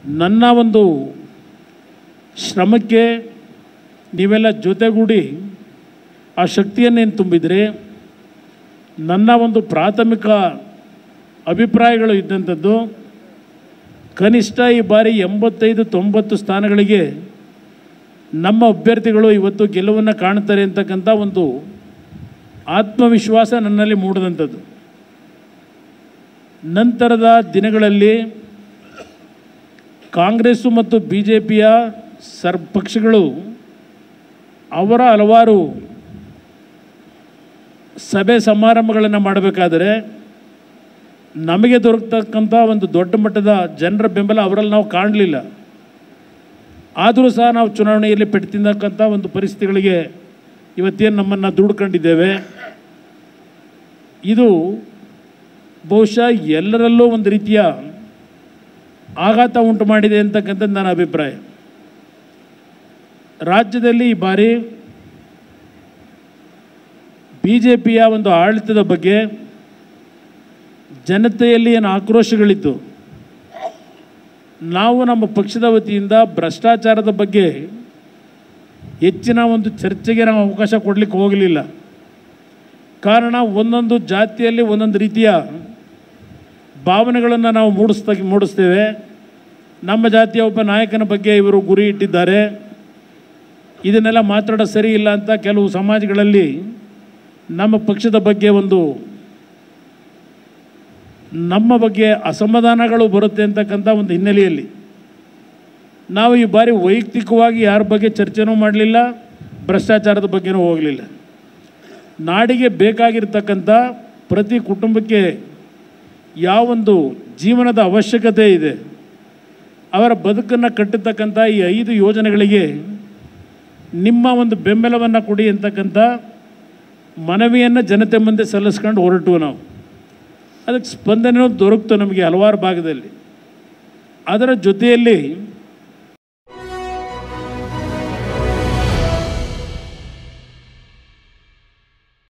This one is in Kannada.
ನನ್ನ ಒಂದು ಶ್ರಮಕ್ಕೆ ನೀವೆಲ್ಲ ಜೊತೆಗೂಡಿ ಆ ಶಕ್ತಿಯನ್ನೇನು ತುಂಬಿದ್ರಿ ನನ್ನ ಒಂದು ಪ್ರಾಥಮಿಕ ಅಭಿಪ್ರಾಯಗಳು ಇದ್ದಂಥದ್ದು ಕನಿಷ್ಠ ಈ ಬಾರಿ ಎಂಬತ್ತೈದು ತೊಂಬತ್ತು ಸ್ಥಾನಗಳಿಗೆ ನಮ್ಮ ಅಭ್ಯರ್ಥಿಗಳು ಇವತ್ತು ಗೆಲುವನ್ನು ಕಾಣ್ತಾರೆ ಅಂತಕ್ಕಂಥ ಒಂದು ಆತ್ಮವಿಶ್ವಾಸ ನನ್ನಲ್ಲಿ ಮೂಡಿದಂಥದ್ದು ನಂತರದ ದಿನಗಳಲ್ಲಿ ಕಾಂಗ್ರೆಸ್ಸು ಮತ್ತು ಬಿ ಜೆ ಪಿಯ ಸರ್ ಪಕ್ಷಗಳು ಅವರ ಹಲವಾರು ಸಭೆ ಸಮಾರಂಭಗಳನ್ನು ಮಾಡಬೇಕಾದರೆ ನಮಗೆ ದೊರಕತಕ್ಕಂಥ ಒಂದು ದೊಡ್ಡ ಮಟ್ಟದ ಜನರ ಬೆಂಬಲ ಅವರಲ್ಲಿ ನಾವು ಕಾಣಲಿಲ್ಲ ಆದರೂ ಸಹ ನಾವು ಚುನಾವಣೆಯಲ್ಲಿ ಪೆಟ್ಟು ತಿನ್ನಕ್ಕಂಥ ಒಂದು ಪರಿಸ್ಥಿತಿಗಳಿಗೆ ಇವತ್ತೇನು ನಮ್ಮನ್ನು ದುಡ್ಕೊಂಡಿದ್ದೇವೆ ಇದು ಬಹುಶಃ ಎಲ್ಲರಲ್ಲೂ ಒಂದು ರೀತಿಯ ಆಘಾತ ಉಂಟು ಮಾಡಿದೆ ಅಂತಕ್ಕಂಥದ್ದು ನನ್ನ ಅಭಿಪ್ರಾಯ ರಾಜ್ಯದಲ್ಲಿ ಈ ಬಾರಿ ಬಿ ಜೆ ಪಿಯ ಒಂದು ಆಡಳಿತದ ಬಗ್ಗೆ ಜನತೆಯಲ್ಲಿ ಏನು ಆಕ್ರೋಶಗಳಿತ್ತು ನಾವು ನಮ್ಮ ಪಕ್ಷದ ವತಿಯಿಂದ ಭ್ರಷ್ಟಾಚಾರದ ಬಗ್ಗೆ ಹೆಚ್ಚಿನ ಒಂದು ಚರ್ಚೆಗೆ ನಾವು ಅವಕಾಶ ಕೊಡಲಿಕ್ಕೆ ಹೋಗಲಿಲ್ಲ ಕಾರಣ ಒಂದೊಂದು ಜಾತಿಯಲ್ಲಿ ಒಂದೊಂದು ರೀತಿಯ ಭಾವನೆಗಳನ್ನು ನಾವು ಮೂಡಿಸ್ತಾ ಮೂಡಿಸ್ತೇವೆ ನಮ್ಮ ಜಾತಿಯ ಒಬ್ಬ ನಾಯಕನ ಬಗ್ಗೆ ಇವರು ಗುರಿ ಇಟ್ಟಿದ್ದಾರೆ ಇದನ್ನೆಲ್ಲ ಮಾತಾಡೋ ಸರಿ ಇಲ್ಲ ಅಂತ ಕೆಲವು ಸಮಾಜಗಳಲ್ಲಿ ನಮ್ಮ ಪಕ್ಷದ ಬಗ್ಗೆ ಒಂದು ನಮ್ಮ ಬಗ್ಗೆ ಅಸಮಾಧಾನಗಳು ಬರುತ್ತೆ ಅಂತಕ್ಕಂಥ ಒಂದು ಹಿನ್ನೆಲೆಯಲ್ಲಿ ನಾವು ಈ ಬಾರಿ ವೈಯಕ್ತಿಕವಾಗಿ ಯಾರ ಬಗ್ಗೆ ಚರ್ಚೆನೂ ಮಾಡಲಿಲ್ಲ ಭ್ರಷ್ಟಾಚಾರದ ಬಗ್ಗೆನೂ ಹೋಗಲಿಲ್ಲ ನಾಡಿಗೆ ಬೇಕಾಗಿರ್ತಕ್ಕಂಥ ಪ್ರತಿ ಕುಟುಂಬಕ್ಕೆ ಯಾವೊಂದು ಜೀವನದ ಅವಶ್ಯಕತೆ ಇದೆ ಅವರ ಬದುಕನ್ನು ಕಟ್ಟತಕ್ಕಂಥ ಈ ಐದು ಯೋಜನೆಗಳಿಗೆ ನಿಮ್ಮ ಒಂದು ಬೆಂಬಲವನ್ನು ಕೊಡಿ ಅಂತಕ್ಕಂಥ ಮನವಿಯನ್ನು ಜನತೆ ಮುಂದೆ ಸಲ್ಲಿಸ್ಕೊಂಡು ಹೊರಟು ನಾವು ಅದಕ್ಕೆ ಸ್ಪಂದನೆಯೂ ದೊರಕ್ತು ನಮಗೆ ಹಲವಾರು ಭಾಗದಲ್ಲಿ ಅದರ ಜೊತೆಯಲ್ಲಿ